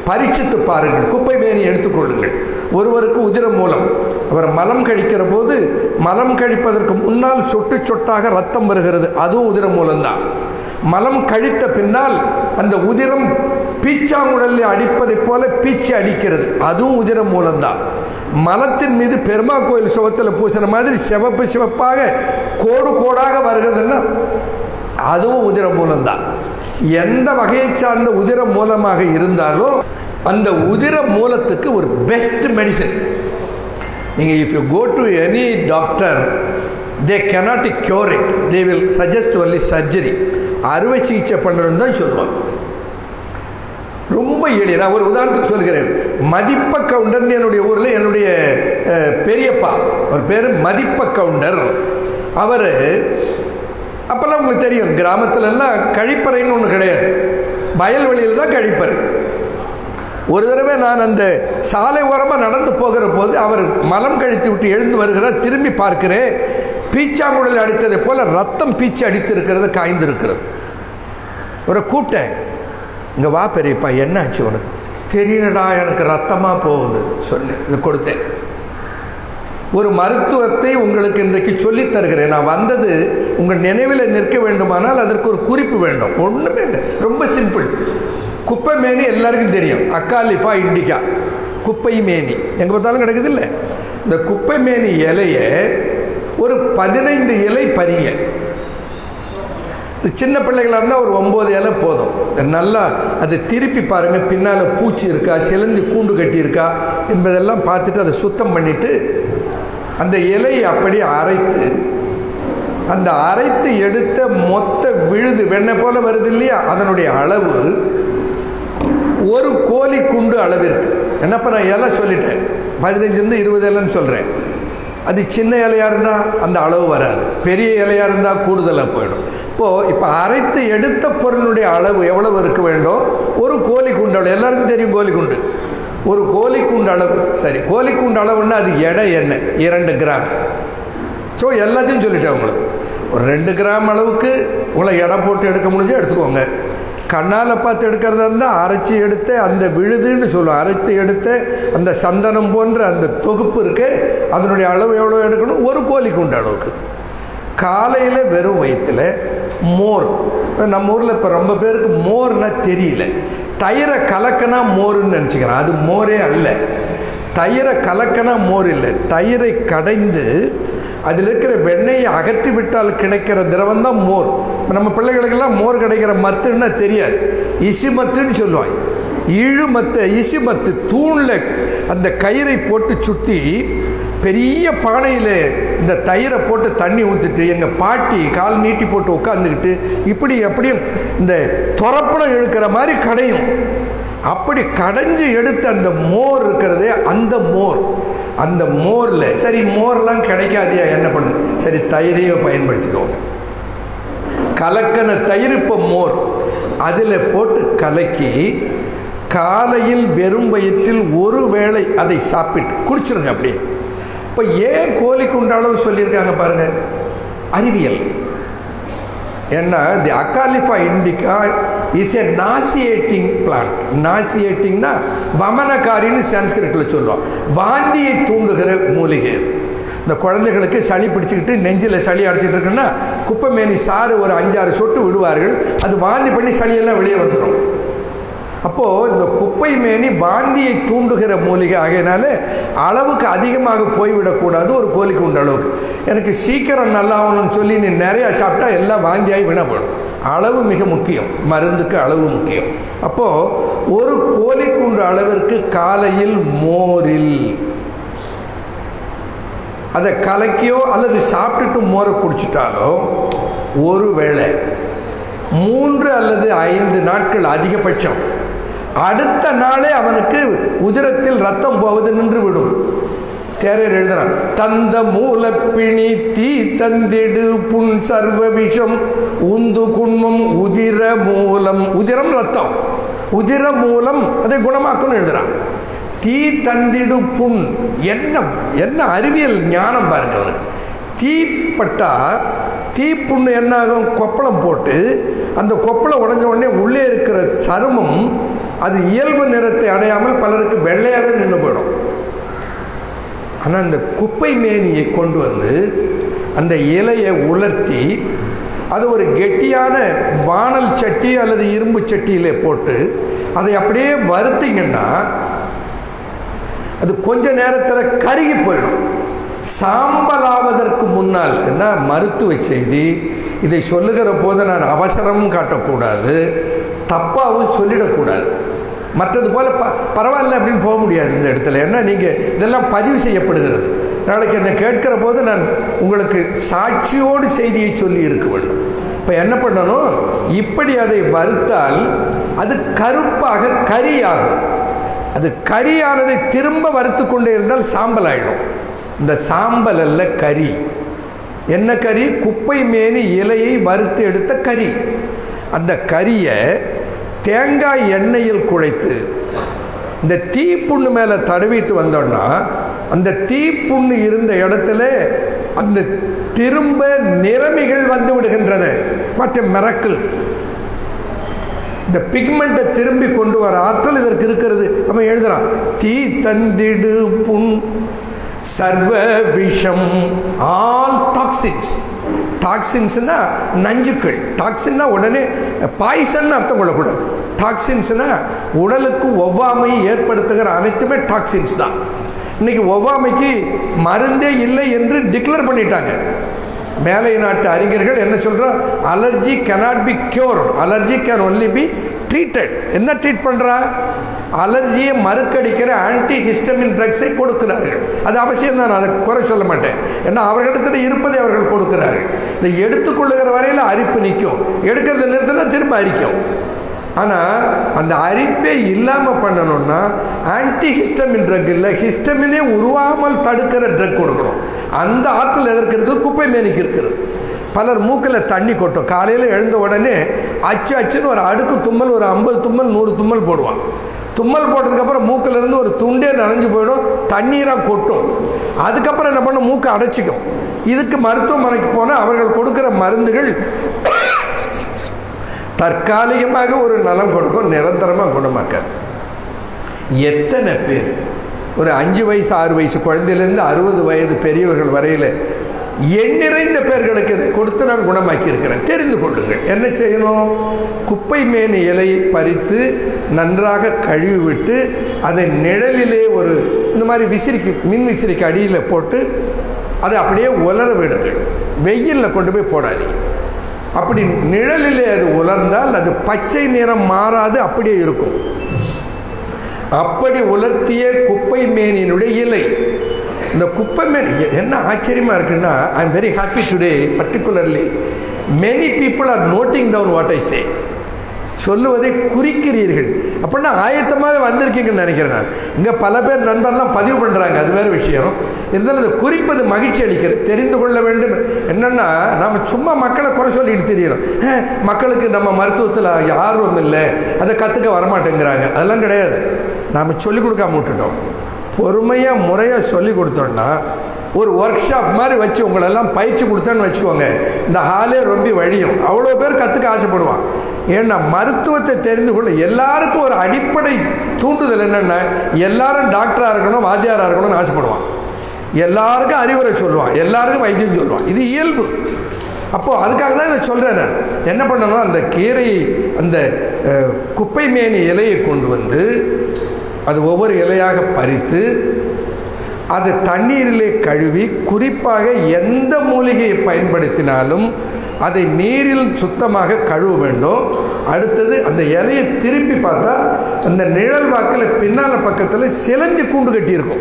பரீட்சித்து பாருங்கள் குப்பை மேனி எடுத்துக்கொள்ளுங்கள் ஒருவருக்கு உதிர மூலம் அவர் மலம் கழிக்கிற போது மலம் கழிப்பதற்கு முன்னால் சொட்டு சொட்டாக ரத்தம் வருகிறது அதுவும் உதிர மூலம்தான் மலம் கழித்த பின்னால் அந்த உதிரம் பீச்சாங்குழலில் அடிப்பதைப் போல பீச்சி அடிக்கிறது அதுவும் உதிர மூலம்தான் மலத்தின் மீது பெருமா கோயில் சுவத்தில் பூசின மாதிரி சிவப்பு சிவப்பாக கோடு கோடாக வருகிறதுன்னா அதுவும் உதிர மூலம்தான் எந்த வகையை சார்ந்த உதிர மூலமாக இருந்தாலும் அந்த உதிர மூலத்துக்கு ஒரு பெஸ்ட் மெடிசன் நீங்கள் if you go to any doctor they cannot cure it they will suggest only surgery அறுவை சிகிச்சை பண்ணுறதுன்னு தான் சொல்லுவாங்க ரொம்ப எளிய நான் ஒரு உதாரணத்துக்கு சொல்கிறேன் மதிப்ப கவுண்டர்னு என்னுடைய ஊரில் என்னுடைய அஹ், பெரியப்பா அவர் பேர் மதிப்ப கவுண்டர் அவர் அப்போல்லாம் உங்களுக்கு தெரியும் கிராமத்துல எல்லாம் கழிப்பறைன்னு ஒன்று கிடையாது வயல்வெளியில் தான் கழிப்பறை ஒரு தடவை நான் அந்த சாலை ஓரமாக நடந்து போகிற போது அவர் மலம் கழித்து விட்டு எழுந்து வருகிறார் திரும்பி பார்க்கிறேன் பீச்சாங்குழல் அடித்ததை போல ரத்தம் பீச்சு அடித்திருக்கிறது காய்ந்திருக்கிறது அவரை கூப்பிட்டேன் இங்கே வா பெரியப்பா என்னாச்சு உனக்கு தெரியலடா எனக்கு ரத்தமாக போகுது சொல்லி இது கொடுத்தேன் ஒரு மருத்துவத்தை உங்களுக்கு இன்றைக்கு சொல்லித் தருகிறேன் நான் வந்தது உங்கள் நினைவில் நிற்க வேண்டுமானால் அதற்கு ஒரு குறிப்பு வேண்டும் ஒன்றுமே இல்லை ரொம்ப சிம்பிள் குப்பை மேனி எல்லாருக்கும் தெரியும் அக்காலிஃபா இண்டிகா குப்பை மேனி எங்கே பார்த்தாலும் கிடக்குது இல்லை இந்த குப்பை மேனி இலையை ஒரு பதினைந்து இலை பறிங்க இது சின்ன பிள்ளைகளாக இருந்தால் ஒரு ஒம்பது இலை போதும் நல்லா அதை திருப்பி பாருங்கள் பின்னால் பூச்சி இருக்கா சிலந்தி கூண்டு கட்டி இருக்கா என்பதெல்லாம் பார்த்துட்டு அதை சுத்தம் பண்ணிவிட்டு அந்த இலையை அப்படியே அரைத்து அந்த அரைத்து எடுத்த மொத்த விழுது வெண்ணெய் போல வருது இல்லையா அதனுடைய அளவு ஒரு கோழி குண்டு அளவிற்கு என்னப்பா நான் இலை சொல்லிட்டேன் பதினஞ்சுலேருந்து இருபது இலைன்னு சொல்கிறேன் அது சின்ன இலையாக இருந்தால் அந்த அளவு வராது பெரிய இலையாக இருந்தால் கூடுதலாக போயிடும் இப்போது இப்போ அரைத்து எடுத்த பொருளுடைய அளவு எவ்வளவு இருக்க வேண்டும் ஒரு கோழி குண்டு அளவு எல்லாருக்கும் தெரியும் கோழி குண்டு ஒரு கோழி குண்டு அளவு சரி கோழி குண்டு அளவுன்னா அது எடை என்ன இரண்டு கிராம் ஸோ எல்லாத்தையும் சொல்லிட்டேன் உங்களுக்கு ஒரு ரெண்டு கிராம் அளவுக்கு உங்களை எடை போட்டு எடுக்க முடிஞ்சா எடுத்துக்கோங்க கண்ணால் பார்த்து எடுக்கிறதா இருந்தால் அரைச்சி எடுத்து அந்த விழுதுன்னு சொல்லுவோம் அரைத்து எடுத்து அந்த சந்தனம் போன்ற அந்த தொகுப்பு இருக்கு அதனுடைய அளவு எவ்வளோ எடுக்கணும் ஒரு கோழி குண்டு அளவுக்கு காலையில் வெறும் வயிற்றில் மோர் நம்ம ஊரில் இப்போ ரொம்ப பேருக்கு மோர்னா தெரியல தயிரை கலக்கனா மோருன்னு நினச்சிக்கிறேன் அது மோரே அல்ல தயிரை கலக்கனா மோர் இல்லை தயிரை கடைந்து அதில் இருக்கிற வெண்ணெயை அகற்றி விட்டால் கிடைக்கிற திரவம் தான் மோர் இப்ப நம்ம பிள்ளைகளுக்கெல்லாம் மோர் கிடைக்கிற மத்துன்னா தெரியாது இசி மத்துன்னு சொல்லுவாங்க இழு மத்து இசி மத்து தூணில் அந்த கயிறை போட்டு சுற்றி பெரிய பானையில் இந்த தயிரை போட்டு தண்ணி ஊற்றிட்டு எங்கள் பாட்டி கால் நீட்டி போட்டு உட்காந்துக்கிட்டு இப்படி அப்படியே இந்த துறப்பணம் இழுக்கிற மாதிரி கடையும் அப்படி கடைஞ்சு எடுத்த அந்த மோர் இருக்கிறதே அந்த மோர் அந்த மோரில் சரி மோர்லாம் கிடைக்காதியா என்ன பண்ணு சரி தயிரையோ பயன்படுத்திக்கோங்க கலக்கன தயிர் இப்போ மோர் அதில் போட்டு கலக்கி காலையில் வெறும் வயிற்றில் ஒரு வேளை அதை சாப்பிட்டு குடிச்சிருங்க அப்படியே இப்போ ஏன் கோழி குண்டாளவு சொல்லியிருக்காங்க பாருங்க அறிவியல் ஏன்னா the acalypha indica is a nauseating plant நாசியேட்டிங்னா வமனக்காரின்னு சான்ஸ்கிரிட்டில் சொல்லுவோம் வாந்தியை தூண்டுகிற மூலிகை அது. இந்த குழந்தைகளுக்கு சளி பிடிச்சிக்கிட்டு நெஞ்சில் சளி அடைச்சிட்டு இருக்குன்னா குப்பை மேனி சாறு ஒரு அஞ்சாறு சொட்டு விடுவார்கள் அது வாந்தி பண்ணி சளியெல்லாம் வெளியே வந்துடும் அப்போது இந்த குப்பை மேனி வாந்தியை தூண்டுகிற மூலிகை ஆகையினால அளவுக்கு அதிகமாக போய்விடக்கூடாது ஒரு கோழிக்கு உண்ட அளவுக்கு எனக்கு சீக்கிரம் நல்லாகணும்னு சொல்லி நீ நிறையா சாப்பிட்டா எல்லாம் வாந்தியாகி வினப்படும் அளவு மிக முக்கியம் மருந்துக்கு அளவு முக்கியம் அப்போது ஒரு கோழிக்குண்டு அளவிற்கு காலையில் மோரில் அதை கலக்கியோ அல்லது சாப்பிட்டுட்டு மோரை குடிச்சிட்டாலோ ஒருவேளை மூன்று அல்லது ஐந்து நாட்கள் அதிகபட்சம் அடுத்த நாளே அவனுக்கு உதிரத்தில் ரத்தம் போவது நின்று விடும் தேரர் எழுதுறான் தந்த மூலப்பிணி தீ தந்திடு புண் சர்வ விஷம் உந்து குண்மம் உதிர மூலம் உதிரம் ரத்தம் உதிர மூலம் அதை குணமாக்கும்னு எழுதுறான் தீ தந்திடு புண் என்ன என்ன அறிவியல் ஞானம் பாருங்க அவருக்கு தீப்பட்டா தீப்புண்ணு என்ன ஆகும் கொப்பளம் போட்டு அந்த கொப்பளம் உடஞ்ச உடனே உள்ளே இருக்கிற சருமம் அது இயல்பு நிறத்தை அடையாமல் பலருக்கு வெள்ளையாகவே நின்று போயிடும் ஆனால் அந்த குப்பை மேனியை கொண்டு வந்து அந்த இலையை உலர்த்தி அது ஒரு கெட்டியான வானல் சட்டி அல்லது இரும்பு சட்டியில் போட்டு அதை அப்படியே வறுத்தீங்கன்னா அது கொஞ்ச நேரத்தில் கருகி போயிடும் சாம்பலாவதற்கு முன்னால் என்ன மருத்துவ செய்தி இதை சொல்லுகிற போது நான் அவசரமும் காட்டக்கூடாது தப்பாகவும் சொல்லிடக்கூடாது மற்றது போல் ப பரவாயில்ல அப்படின்னு போக முடியாது இந்த இடத்துல ஏன்னா நீங்கள் இதெல்லாம் பதிவு செய்யப்படுகிறது நாளைக்கு என்னை கேட்கிற போது நான் உங்களுக்கு சாட்சியோடு செய்தியை சொல்லி இருக்க வேண்டும் இப்போ என்ன பண்ணணும் இப்படி அதை வறுத்தால் அது கருப்பாக கரியாகும் அது கரியானதை திரும்ப வறுத்து கொண்டே இருந்தால் சாம்பல் ஆகிடும் இந்த சாம்பல் அல்ல கறி என்ன கறி குப்பை மேனி இலையை வறுத்து எடுத்த கறி அந்த கறியை தேங்காய் எண்ணெயில் குழைத்து இந்த தீப்புண்ணு மேலே தடவிட்டு வந்தோன்னா அந்த தீப்புண்ணு இருந்த இடத்துல அந்த திரும்ப நிறமிகள் வந்து விடுகின்றன மற்ற மிரக்கல் இந்த பிக்மெண்ட்டை திரும்பி கொண்டு வர ஆற்றல் இதற்கு இருக்கிறது அவன் எழுதுறான் தீ தந்திடு புண் சர்வ விஷம் ஆல் டாக்ஸின்ஸ் டாக்ஸின்ஸ்னா நஞ்சுக்கள் டாக்ஸின்னா உடனே பாய்சன் அர்த்தம் கொள்ளக்கூடாது டாக்ஸின்ஸ்னா உடலுக்கு ஒவ்வாமை ஏற்படுத்துகிற அனைத்துமே டாக்ஸின்ஸ் தான் இன்னைக்கு ஒவ்வாமைக்கு மருந்தே இல்லை என்று டிக்ளேர் பண்ணிட்டாங்க மேலை நாட்டு அறிஞர்கள் என்ன சொல்கிறா allergy cannot be cure allergy can only be treated என்ன ட்ரீட் பண்ணுறா அலர்ஜியை மறுக்கடிக்கிற ஆன்டி ஹிஸ்டமின் ட்ரக்ஸை கொடுக்கிறார்கள் அது அவசியம் தான் நான் அதை குறை சொல்ல மாட்டேன் ஏன்னா அவர்களிடத்தில் இருப்பதை அவர்கள் கொடுக்கிறார்கள் இதை எடுத்துக்கொள்ளுகிற வரையில் அரிப்பு நிற்கும் எடுக்கிறத நிறுத்தினா திரும்ப அரிக்கும் ஆனால் அந்த அரிப்பே இல்லாமல் பண்ணணும்னா ஆன்டி ஹிஸ்டமின் ட்ரக் இல்லை ஹிஸ்டமினே உருவாமல் தடுக்கிற ட்ரக் கொடுக்கணும் அந்த ஆற்றல் எதற்கு இருக்குது குப்பை மேனிக்கு இருக்கிறது பலர் மூக்கில் தண்ணி கொட்டும் காலையில் எழுந்த உடனே அச்சு அச்சுன்னு ஒரு அடுக்கு தும்மல் ஒரு ஐம்பது தும்மல் நூறு தும்மல் போடுவான் தும்மல் போட்டதுக்கப்புறம் மூக்கில் இருந்து ஒரு துண்டே நனைஞ்சு போயிடும் தண்ணீராக கொட்டும் அதுக்கப்புறம் என்ன பண்ணும் மூக்கை அடைச்சிக்கும் இதுக்கு மருத்துவமனைக்கு போனால் அவர்கள் கொடுக்குற மருந்துகள் தற்காலிகமாக ஒரு நலம் கொடுக்கும் நிரந்தரமாக குணமாக்காது எத்தனை பேர் ஒரு அஞ்சு வயசு ஆறு வயசு குழந்தையிலேருந்து அறுபது வயது பெரியவர்கள் வரையில் எண்ணிறைந்த பேர்களுக்கு இதை கொடுத்து நான் குணமாக்கி இருக்கிறேன் தெரிந்து கொள்ளுங்கள் என்ன செய்யணும் குப்பை மேனி இலையை பறித்து நன்றாக கழுவி விட்டு அதை நிழலிலே ஒரு இந்த மாதிரி விசிறிக்கு மின் விசிறிக்கு அடியில் போட்டு அதை அப்படியே உலர விடுங்கள் வெயிலில் கொண்டு போய் போடாதீங்க அப்படி நிழலிலே அது உலர்ந்தால் அது பச்சை நிறம் மாறாது அப்படியே இருக்கும் அப்படி உலர்த்திய குப்பை மேனியினுடைய இலை இந்த குப்பை மேனி என்ன ஆச்சரியமாக இருக்குன்னா I am very happy today particularly many people are noting down what I say சொல்லுவதை குறிக்கிறீர்கள் அப்படின்னா ஆயத்தமாக வந்திருக்கீங்கன்னு நினைக்கிறேன் நான் இங்கே பல பேர் நண்பர்லாம் பதிவு பண்ணுறாங்க அது வேறு விஷயம் இருந்தாலும் அதை குறிப்பது மகிழ்ச்சி அளிக்கிறது தெரிந்து கொள்ள வேண்டும் என்னென்னா நம்ம சும்மா மக்களை குறை சொல்லிட்டு தெரியிறோம் மக்களுக்கு நம்ம மருத்துவத்தில் ஆர்வம் இல்லை அதை கற்றுக்க வரமாட்டேங்கிறாங்க அதெல்லாம் கிடையாது நாம் சொல்லிக் கொடுக்காம விட்டுட்டோம் பொறுமையாக முறையாக சொல்லி கொடுத்தோன்னா ஒரு ஒர்க் ஷாப் மாதிரி வச்சு உங்களெல்லாம் பயிற்சி கொடுத்தேன்னு வச்சுக்கோங்க இந்த ஹாலே ரொம்ப வழியும் அவ்வளோ பேர் கற்றுக்க ஆசைப்படுவான் ஏன்னா மருத்துவத்தை தெரிந்து கொள்ள எல்லாருக்கும் ஒரு அடிப்படை தூண்டுதல் என்னென்ன எல்லாரும் டாக்டராக இருக்கணும் வாத்தியாராக இருக்கணும்னு ஆசைப்படுவான் எல்லாருக்கும் அறிவுரை சொல்லுவான் எல்லாருக்கும் வைத்தியம் சொல்லுவான் இது இயல்பு அப்போது அதுக்காக தான் இதை சொல்கிறேன் நான் என்ன பண்ணணும் அந்த கீரையை அந்த குப்பை மேனி இலையை கொண்டு வந்து அது ஒவ்வொரு இலையாக பறித்து அது தண்ணீரிலே கழுவி குறிப்பாக எந்த மூலிகையை பயன்படுத்தினாலும் அதை நீரில் சுத்தமாக கழுவ வேண்டும் அடுத்தது அந்த இலையை திருப்பி பார்த்தா அந்த நிழல் வாக்கில் பின்னால் பக்கத்தில் சிலந்தி கூண்டு கட்டியிருக்கும்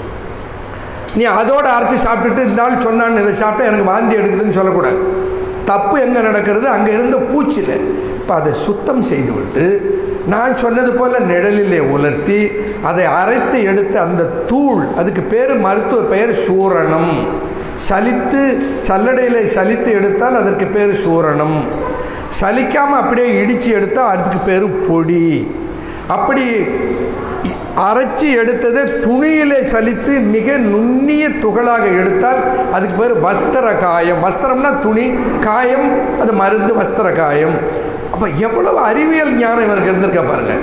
நீ அதோடு அரைச்சி சாப்பிட்டுட்டு இந்த ஆள் சொன்னான்னு இதை சாப்பிட்டா எனக்கு வாந்தி எடுக்குதுன்னு சொல்லக்கூடாது தப்பு எங்கே நடக்கிறது அங்கே இருந்த பூச்சியில் இப்போ அதை சுத்தம் செய்துவிட்டு நான் சொன்னது போல் நிழலிலே உலர்த்தி அதை அரைத்து எடுத்து அந்த தூள் அதுக்கு பேர் மருத்துவ பெயர் சூரணம் சலித்து சல்லடையில் சலித்து எடுத்தால் அதற்கு பேர் சூரணம் சலிக்காமல் அப்படியே இடித்து எடுத்தால் அதுக்கு பேர் பொடி அப்படி அரைச்சி எடுத்ததை துணியிலே சலித்து மிக நுண்ணிய துகளாக எடுத்தால் அதுக்கு பேர் வஸ்திர காயம் வஸ்திரம்னா துணி காயம் அது மருந்து வஸ்திர காயம் அப்போ எவ்வளவு அறிவியல் ஞானம் இவருக்கு இருந்திருக்க பாருங்க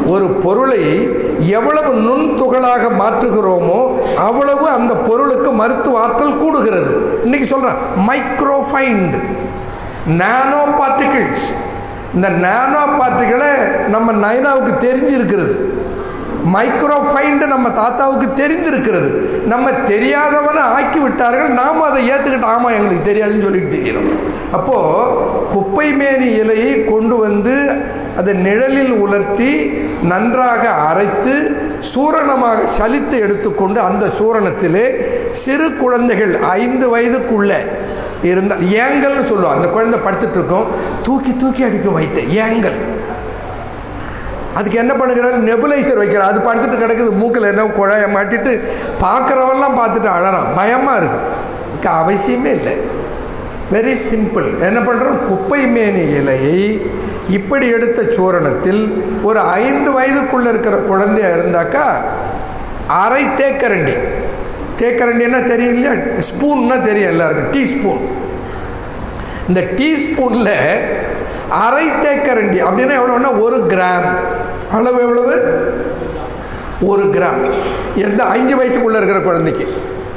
ஒரு பொருளை எவ்வளவு நுண்துகளாக மாற்றுகிறோமோ அவ்வளவு அந்த பொருளுக்கு மருத்துவ ஆற்றல் கூடுகிறது இன்னைக்கு சொல்கிறேன் மைக்ரோஃபைண்ட் நானோ பார்ட்டிகிள்ஸ் இந்த நானோ பார்ட்டிகளை நம்ம நைனாவுக்கு தெரிஞ்சிருக்கிறது மைக்ரோஃபைண்டு நம்ம தாத்தாவுக்கு தெரிந்திருக்கிறது நம்ம தெரியாதவனை ஆக்கி விட்டார்கள் நாம் அதை ஏற்றுக்கிட்டு ஆமாம் எங்களுக்கு தெரியாதுன்னு சொல்லிட்டு தெரிகிறோம் அப்போது குப்பை மேனி இலையை கொண்டு வந்து அதை நிழலில் உலர்த்தி நன்றாக அரைத்து சூரணமாக சலித்து எடுத்துக்கொண்டு அந்த சூரணத்திலே சிறு குழந்தைகள் ஐந்து வயதுக்குள்ளே இருந்தால் ஏங்கல்னு சொல்லுவோம் அந்த குழந்தை படுத்துட்டு இருக்கோம் தூக்கி தூக்கி அடிக்கும் வைத்த ஏங்கல் அதுக்கு என்ன பண்ணுகிறாரு நெபுலைசர் வைக்கிறார் அது படுத்துட்டு கிடக்குது மூக்கில் என்ன குழாயை மாட்டிட்டு பார்க்குறவெல்லாம் பார்த்துட்டு அழறான் பயமாக இருக்கு இதுக்கு அவசியமே இல்லை வெரி சிம்பிள் என்ன பண்ணுறோம் குப்பை மேனி இலையை இப்படி எடுத்த சூரணத்தில் ஒரு ஐந்து வயதுக்குள்ளே இருக்கிற குழந்தையா இருந்தாக்கா அரை தேக்கரண்டி தேக்கரண்டின்னா தெரியும் இல்லையா ஸ்பூன்னா தெரியும் எல்லாருக்கும் டீஸ்பூன் இந்த டீஸ்பூனில் அரை தேக்கரண்டி அப்படின்னா எவ்வளோன்னா ஒரு கிராம் அளவு எவ்வளவு ஒரு கிராம் எந்த அஞ்சு வயசுக்குள்ளே இருக்கிற குழந்தைக்கு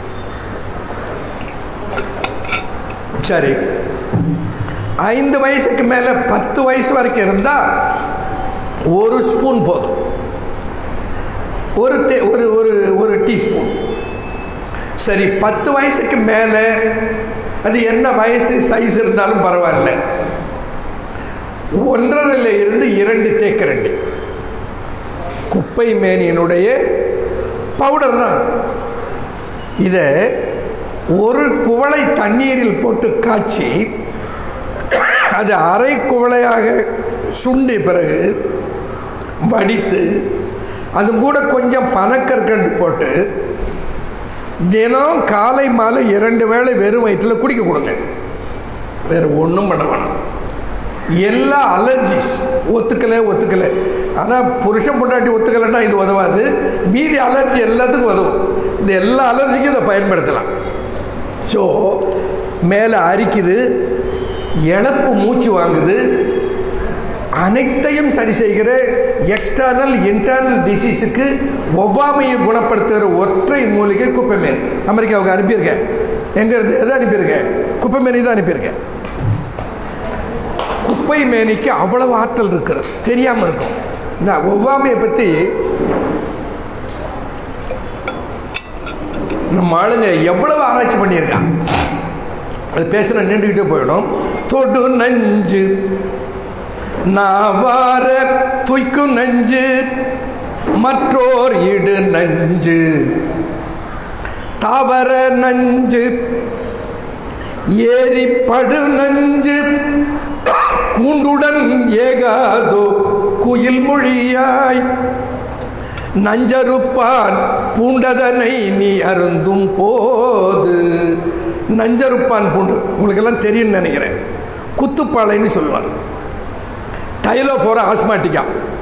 சரி ஐந்து வயசுக்கு மேலே பத்து வயசு வரைக்கும் இருந்தால் ஒரு ஸ்பூன் போதும் ஒரு தே ஒரு ஒரு ஒரு டீஸ்பூன் சரி பத்து வயசுக்கு மேலே அது என்ன வயசு சைஸ் இருந்தாலும் பரவாயில்ல ஒன்றரையில் இருந்து இரண்டு தேக்கரண்டி குப்பை மேனியினுடைய பவுடர் தான் இதை ஒரு குவளை தண்ணீரில் போட்டு காய்ச்சி அது அரை குவளையாக சுண்டி பிறகு வடித்து அது கூட கொஞ்சம் பனக்கற்கண்டு போட்டு தினம் காலை மாலை இரண்டு வேளை வெறும் வயிற்றில் குடிக்க கொடுங்க வேறு ஒன்றும் பண்ண வேணாம் எல்லா அலர்ஜிஸ் ஒத்துக்கலை ஒத்துக்கலை ஆனால் புருஷன் பொண்டாட்டி ஒத்துக்கலைன்னா இது உதவாது மீதி அலர்ஜி எல்லாத்துக்கும் உதவும் இந்த எல்லா அலர்ஜிக்கும் இதை பயன்படுத்தலாம் ஸோ மேலே அரிக்குது இழப்பு மூச்சு வாங்குது அனைத்தையும் சரி செய்கிற எக்ஸ்டர்னல் இன்டர்னல் டிசீஸுக்கு ஒவ்வாமையை குணப்படுத்துகிற ஒற்றை மூலிகை குப்பைமேன் அமெரிக்காவுக்கு அனுப்பியிருக்கேன் எங்கே இருந்து எதை அனுப்பியிருக்கேன் குப்பைமேனி தான் அனுப்பியிருக்கேன் குப்பை மேனிக்கு அவ்வளவு ஆற்றல் இருக்கிறது தெரியாமல் இருக்கும் இந்த ஒவ்வாமையை பற்றி நம்ம ஆளுங்க எவ்வளவு ஆராய்ச்சி பண்ணியிருக்கான் அது பேசுகிற நின்றுக்கிட்டே போயிடும் தொடு நஞ்சு நாவார துய்க்கு நஞ்சு மற்றோர் இடு நஞ்சு தாவர நஞ்சு ஏரி படு நஞ்சு கூண்டுடன் ஏகாதோ குயில் மொழியாய் நஞ்சருப்பான் பூண்டதனை நீ அருந்தும் போது நஞ்சருப்பான் பூண்டு உங்களுக்கெல்லாம் தெரியும்னு நினைக்கிறேன் குத்துப்பாளைன்னு சொல்லுவாங்க டைலோஃபோரா ஆஸ்மாட்டிக்கா